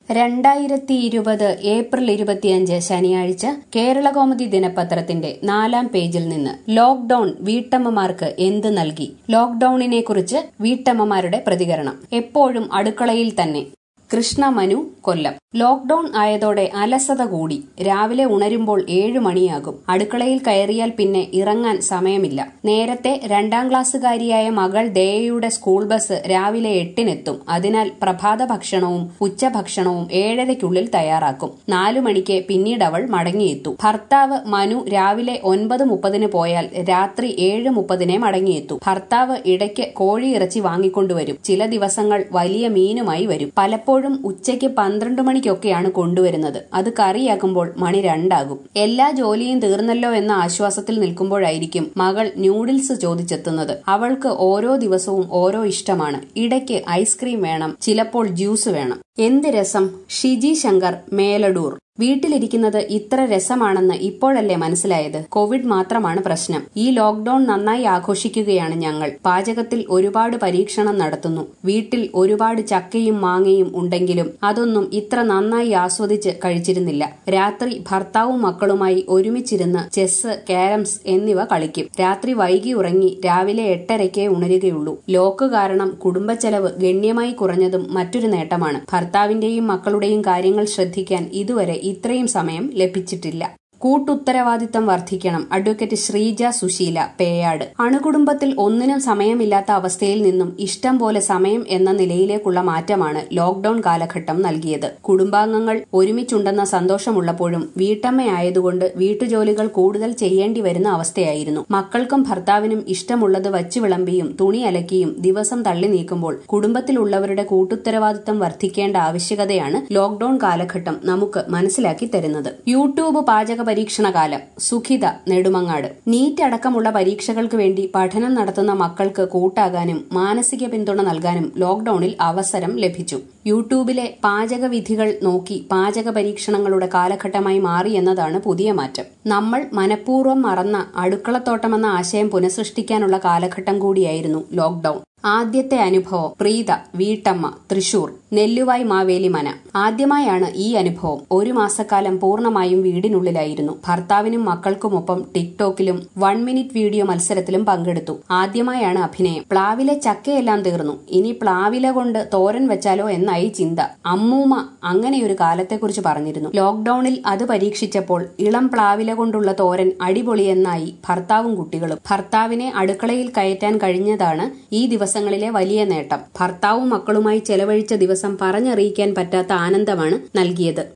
രണ്ടായിരത്തി ഇരുപത് ഏപ്രിൽ ഇരുപത്തിയഞ്ച് ശനിയാഴ്ച കേരളകൗമുദി ദിനപത്രത്തിന്റെ നാലാം പേജിൽ നിന്ന് ലോക്ഡൌൺ വീട്ടമ്മമാർക്ക് എന്ത് നൽകി ലോക്ഡൌണിനെ കുറിച്ച് വീട്ടമ്മമാരുടെ പ്രതികരണം എപ്പോഴും അടുക്കളയിൽ തന്നെ കൃഷ്ണ മനു കൊല്ലം ലോക്ഡൌൺ ആയതോടെ അലസത കൂടി രാവിലെ ഉണരുമ്പോൾ ഏഴു മണിയാകും അടുക്കളയിൽ കയറിയാൽ പിന്നെ ഇറങ്ങാൻ സമയമില്ല നേരത്തെ രണ്ടാം ക്ലാസ്സുകാരിയായ മകൾ ദേയയുടെ സ്കൂൾ ബസ് രാവിലെ എട്ടിനെത്തും അതിനാൽ പ്രഭാത ഭക്ഷണവും ഉച്ചഭക്ഷണവും ഏഴരയ്ക്കുള്ളിൽ തയ്യാറാക്കും നാലു മണിക്ക് പിന്നീട് അവൾ മടങ്ങിയെത്തും ഭർത്താവ് മനു രാവിലെ ഒൻപത് മുപ്പതിന് പോയാൽ രാത്രി ഏഴ് മുപ്പതിനെ മടങ്ങിയെത്തും ഭർത്താവ് ഇടയ്ക്ക് കോഴിയിറച്ചി വാങ്ങിക്കൊണ്ടുവരും ചില ദിവസങ്ങൾ വലിയ മീനുമായി വരും പലപ്പോഴും ഉച്ചയ്ക്ക് പന്ത്രണ്ട് മണിക്കൊക്കെയാണ് കൊണ്ടുവരുന്നത് അത് കറിയാക്കുമ്പോൾ മണി രണ്ടാകും എല്ലാ ജോലിയും തീർന്നല്ലോ എന്ന ആശ്വാസത്തിൽ നിൽക്കുമ്പോഴായിരിക്കും മകൾ ന്യൂഡിൽസ് ചോദിച്ചെത്തുന്നത് അവൾക്ക് ഓരോ ദിവസവും ഓരോ ഇഷ്ടമാണ് ഇടയ്ക്ക് ഐസ്ക്രീം വേണം ചിലപ്പോൾ ജ്യൂസ് വേണം എന്ത് രസം ഷിജി ശങ്കർ മേലടൂർ വീട്ടിലിരിക്കുന്നത് ഇത്ര രസമാണെന്ന് ഇപ്പോഴല്ലേ മനസ്സിലായത് കോവിഡ് മാത്രമാണ് പ്രശ്നം ഈ ലോക്ഡൌൺ നന്നായി ആഘോഷിക്കുകയാണ് ഞങ്ങൾ പാചകത്തിൽ ഒരുപാട് പരീക്ഷണം നടത്തുന്നു വീട്ടിൽ ഒരുപാട് ചക്കയും മാങ്ങയും ഉണ്ടെങ്കിലും അതൊന്നും ഇത്ര നന്നായി ആസ്വദിച്ച് കഴിച്ചിരുന്നില്ല രാത്രി ഭർത്താവും മക്കളുമായി ഒരുമിച്ചിരുന്ന് ചെസ് കാരംസ് എന്നിവ കളിക്കും രാത്രി വൈകി ഉറങ്ങി രാവിലെ എട്ടരയ്ക്കേ ഉണരുകയുള്ളൂ ലോക്ക് കാരണം കുടുംബച്ചെലവ് ഗണ്യമായി കുറഞ്ഞതും മറ്റൊരു നേട്ടമാണ് ഭർത്താവിന്റെയും മക്കളുടെയും കാര്യങ്ങൾ ശ്രദ്ധിക്കാൻ ഇതുവരെ ഇത്രയും സമയം ലഭിച്ചിട്ടില്ല കൂട്ടുത്തരവാദിത്തം വർദ്ധിക്കണം അഡ്വക്കേറ്റ് ശ്രീജ സുശീല പേയാട് അണുകുടുംബത്തിൽ ഒന്നിനും സമയമില്ലാത്ത അവസ്ഥയിൽ നിന്നും ഇഷ്ടം പോലെ സമയം എന്ന നിലയിലേക്കുള്ള മാറ്റമാണ് ലോക്ഡൌൺ കാലഘട്ടം നൽകിയത് കുടുംബാംഗങ്ങൾ ഒരുമിച്ചുണ്ടെന്ന സന്തോഷമുള്ളപ്പോഴും വീട്ടമ്മയായതുകൊണ്ട് വീട്ടുജോലികൾ കൂടുതൽ ചെയ്യേണ്ടി വരുന്ന അവസ്ഥയായിരുന്നു മക്കൾക്കും ഭർത്താവിനും ഇഷ്ടമുള്ളത് വച്ചു വിളമ്പിയും തുണി അലക്കിയും ദിവസം തള്ളി നീക്കുമ്പോൾ കുടുംബത്തിലുള്ളവരുടെ കൂട്ടുത്തരവാദിത്തം വർദ്ധിക്കേണ്ട ആവശ്യകതയാണ് ലോക്ഡൌൺ കാലഘട്ടം നമുക്ക് മനസ്സിലാക്കി തരുന്നത് യൂട്യൂബ് പാചക പരീക്ഷണകാലം സുഖിത നെടുമങ്ങാട് നീറ്റ് അടക്കമുള്ള പരീക്ഷകൾക്ക് വേണ്ടി പഠനം നടത്തുന്ന മക്കൾക്ക് കൂട്ടാകാനും മാനസിക പിന്തുണ നൽകാനും ലോക്ഡൌണിൽ അവസരം ലഭിച്ചു യൂട്യൂബിലെ പാചക വിധികൾ നോക്കി പാചക പരീക്ഷണങ്ങളുടെ കാലഘട്ടമായി മാറി എന്നതാണ് പുതിയ മാറ്റം നമ്മൾ മനഃപൂർവ്വം മറന്ന അടുക്കളത്തോട്ടമെന്ന ആശയം പുനഃസൃഷ്ടിക്കാനുള്ള കാലഘട്ടം കൂടിയായിരുന്നു ലോക്ഡൌൺ ആദ്യത്തെ അനുഭവം പ്രീത വീട്ടമ്മ തൃശൂർ നെല്ലുവായ് മാവേലി മന ആദ്യമായാണ് ഈ അനുഭവം ഒരു മാസക്കാലം പൂർണ്ണമായും വീടിനുള്ളിലായിരുന്നു ഭർത്താവിനും മക്കൾക്കുമൊപ്പം ടിക്ടോക്കിലും വൺ മിനിറ്റ് വീഡിയോ മത്സരത്തിലും പങ്കെടുത്തു ആദ്യമായാണ് അഭിനയം പ്ലാവിലെ ചക്കയെല്ലാം തീർന്നു ഇനി പ്ലാവില കൊണ്ട് തോരൻ വെച്ചാലോ എന്നായി ചിന്ത അമ്മൂമ്മ അങ്ങനെയൊരു കാലത്തെക്കുറിച്ച് പറഞ്ഞിരുന്നു ലോക്ഡൌണിൽ അത് പരീക്ഷിച്ചപ്പോൾ ഇളം പ്ലാവില കൊണ്ടുള്ള തോരൻ അടിപൊളിയെന്നായി ഭർത്താവും കുട്ടികളും ഭർത്താവിനെ അടുക്കളയിൽ കയറ്റാൻ കഴിഞ്ഞതാണ് ഈ ദിവസങ്ങളിലെ വലിയ നേട്ടം ഭർത്താവും മക്കളുമായി ചെലവഴിച്ച ദിവസം പറഞ്ഞറിയിക്കാൻ പറ്റാത്ത ആനന്ദമാണ് നൽകിയത്